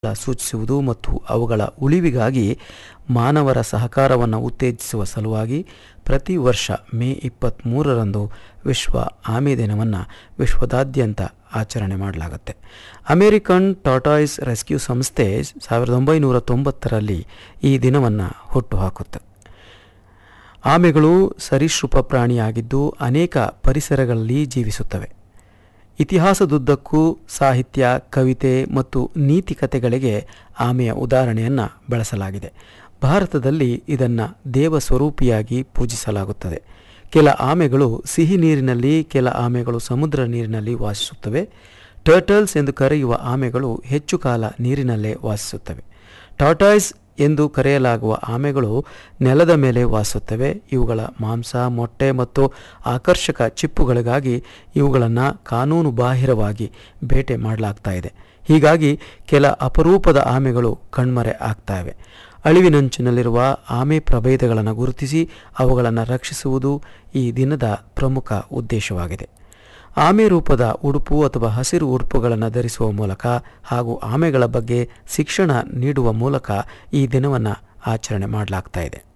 ಸೂಚಿಸುವುದು ಮತ್ತು ಅವುಗಳ ಉಳಿವಿಗಾಗಿ ಮಾನವರ ಸಹಕಾರವನ್ನು ಉತ್ತೇಜಿಸುವ ಸಲುವಾಗಿ ಪ್ರತಿ ವರ್ಷ ಮೇ ಇಪ್ಪತ್ತ್ಮೂರರಂದು ವಿಶ್ವ ಆಮೆ ದಿನವನ್ನು ವಿಶ್ವದಾದ್ಯಂತ ಆಚರಣೆ ಮಾಡಲಾಗುತ್ತೆ ಅಮೇರಿಕನ್ ಟಾಟಾಯ್ಸ್ ರೆಸ್ಕ್ಯೂ ಸಂಸ್ಥೆ ಸಾವಿರದ ಒಂಬೈನೂರ ತೊಂಬತ್ತರಲ್ಲಿ ಈ ದಿನವನ್ನು ಹುಟ್ಟುಹಾಕುತ್ತೆ ಆಮೆಗಳು ಸರೀಸೃಪ ಪ್ರಾಣಿಯಾಗಿದ್ದು ಅನೇಕ ಪರಿಸರಗಳಲ್ಲಿ ಜೀವಿಸುತ್ತವೆ ಇತಿಹಾಸದುದ್ದಕ್ಕೂ ಸಾಹಿತ್ಯ ಕವಿತೆ ಮತ್ತು ನೀತಿ ಕಥೆಗಳಿಗೆ ಆಮೆಯ ಉದಾಹರಣೆಯನ್ನು ಬಳಸಲಾಗಿದೆ ಭಾರತದಲ್ಲಿ ಇದನ್ನು ದೇವ ಸ್ವರೂಪಿಯಾಗಿ ಪೂಜಿಸಲಾಗುತ್ತದೆ ಕೆಲ ಆಮೆಗಳು ಸಿಹಿ ನೀರಿನಲ್ಲಿ ಕೆಲ ಆಮೆಗಳು ಸಮುದ್ರ ನೀರಿನಲ್ಲಿ ವಾಸಿಸುತ್ತವೆ ಟರ್ಟಲ್ಸ್ ಎಂದು ಕರೆಯುವ ಆಮೆಗಳು ಹೆಚ್ಚು ಕಾಲ ನೀರಿನಲ್ಲೇ ವಾಸಿಸುತ್ತವೆ ಟಾಟಾಯ್ಸ್ ಎಂದು ಕರೆಯಲಾಗುವ ಆಮೆಗಳು ನೆಲದ ಮೇಲೆ ವಾಸಿಸುತ್ತವೆ ಇವುಗಳ ಮಾಂಸ ಮೊಟ್ಟೆ ಮತ್ತು ಆಕರ್ಷಕ ಚಿಪ್ಪುಗಳಿಗಾಗಿ ಇವುಗಳನ್ನು ಕಾನೂನು ಬಾಹಿರವಾಗಿ ಬೇಟೆ ಮಾಡಲಾಗ್ತಾ ಇದೆ ಹೀಗಾಗಿ ಕೆಲ ಅಪರೂಪದ ಆಮೆಗಳು ಕಣ್ಮರೆ ಆಗ್ತಾ ಇವೆ ಅಳಿವಿನಂಚಿನಲ್ಲಿರುವ ಆಮೆ ಪ್ರಭೇದಗಳನ್ನು ಗುರುತಿಸಿ ಅವುಗಳನ್ನು ರಕ್ಷಿಸುವುದು ಈ ದಿನದ ಪ್ರಮುಖ ಉದ್ದೇಶವಾಗಿದೆ ಆಮೆ ರೂಪದ ಉಡುಪು ಅಥವಾ ಹಸಿರು ಉಡುಪುಗಳನ್ನು ಧರಿಸುವ ಮೂಲಕ ಹಾಗೂ ಆಮೆಗಳ ಬಗ್ಗೆ ಶಿಕ್ಷಣ ನೀಡುವ ಮೂಲಕ ಈ ದಿನವನ್ನು ಆಚರಣೆ ಮಾಡಲಾಗ್ತಾ ಇದೆ